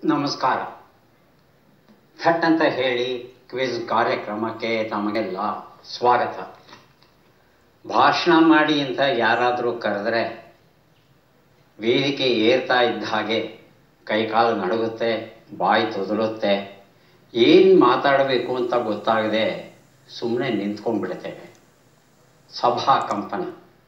ನಮಸ್ಕಾರ ಥಟ್ ಅಂತ ಹೇಳಿ ಕ್ವಿಜ್ ಕಾರ್ಯಕ್ರಮಕ್ಕೆ ತಮಗೆಲ್ಲ ಸ್ವಾಗತ ಭಾಷಣ ಮಾಡಿ ಅಂತ ಯಾರಾದರೂ ಕರೆದ್ರೆ ವೇದಿಕೆ ಏರ್ತಾ ಇದ್ದ ಹಾಗೆ ಕೈಕಾಲು ನಡುಗುತ್ತೆ ಬಾಯಿ ತೊದಲುತ್ತೆ ಏನು ಮಾತಾಡಬೇಕು ಅಂತ ಗೊತ್ತಾಗದೆ ಸುಮ್ಮನೆ ನಿಂತ್ಕೊಂಡ್ಬಿಡ್ತೇವೆ ಸಭಾ ಕಂಪನ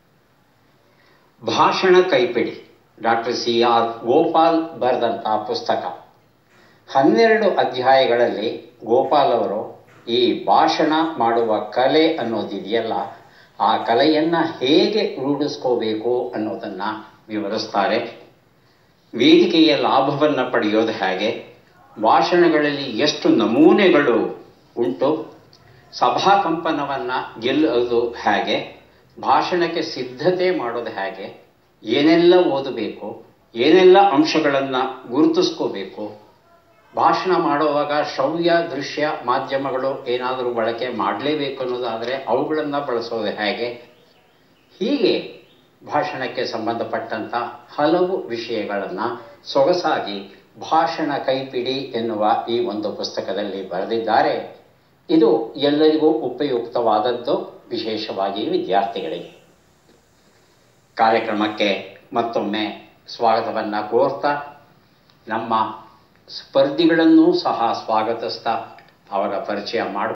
ಭಾಷಣ ಕೈಪಿಡಿ ಡಾಕ್ಟರ್ ಸಿ ಆರ್ ಗೋಪಾಲ್ ಬರೆದಂಥ ಪುಸ್ತಕ ಹನ್ನೆರಡು ಅಧ್ಯಾಯಗಳಲ್ಲಿ ಗೋಪಾಲ್ ಅವರು ಈ ಭಾಷಣ ಮಾಡುವ ಕಲೆ ಅನ್ನೋದಿದೆಯಲ್ಲ ಆ ಕಲೆಯನ್ನು ಹೇಗೆ ರೂಢಿಸ್ಕೋಬೇಕು ಅನ್ನೋದನ್ನು ವಿವರಿಸ್ತಾರೆ ವೇದಿಕೆಯ ಲಾಭವನ್ನು ಪಡೆಯೋದು ಹೇಗೆ ಭಾಷಣಗಳಲ್ಲಿ ಎಷ್ಟು ನಮೂನೆಗಳು ಉಂಟು ಸಭಾಕಂಪನವನ್ನು ಗೆಲ್ಲೋದು ಹೇಗೆ ಭಾಷಣಕ್ಕೆ ಸಿದ್ಧತೆ ಮಾಡೋದು ಹೇಗೆ ಏನೆಲ್ಲ ಓದಬೇಕು ಏನೆಲ್ಲ ಅಂಶಗಳನ್ನು ಗುರುತಿಸ್ಕೋಬೇಕು ಭಾಷಣ ಮಾಡುವಾಗ ಶ್ರವ್ಯ ದೃಶ್ಯ ಮಾಧ್ಯಮಗಳು ಏನಾದರೂ ಬಳಕೆ ಮಾಡಲೇಬೇಕು ಅನ್ನೋದಾದರೆ ಅವುಗಳನ್ನು ಬಳಸೋದು ಹೇಗೆ ಹೀಗೆ ಭಾಷಣಕ್ಕೆ ಸಂಬಂಧಪಟ್ಟಂಥ ಹಲವು ವಿಷಯಗಳನ್ನು ಸೊಗಸಾಗಿ ಭಾಷಣ ಕೈಪಿಡಿ ಎನ್ನುವ ಈ ಒಂದು ಪುಸ್ತಕದಲ್ಲಿ ಬರೆದಿದ್ದಾರೆ ಇದು ಎಲ್ಲರಿಗೂ ಉಪಯುಕ್ತವಾದದ್ದು ವಿಶೇಷವಾಗಿ ವಿದ್ಯಾರ್ಥಿಗಳಿಗೆ ಕಾರ್ಯಕ್ರಮಕ್ಕೆ ಮತ್ತೊಮ್ಮೆ ಸ್ವಾಗತವನ್ನು ಕೋರ್ತಾ ನಮ್ಮ ಸ್ಪರ್ಧಿಗಳನ್ನೂ ಸಹ ಸ್ವಾಗತಿಸ್ತಾ ಅವರ ಪರಿಚಯ ಮಾಡಿ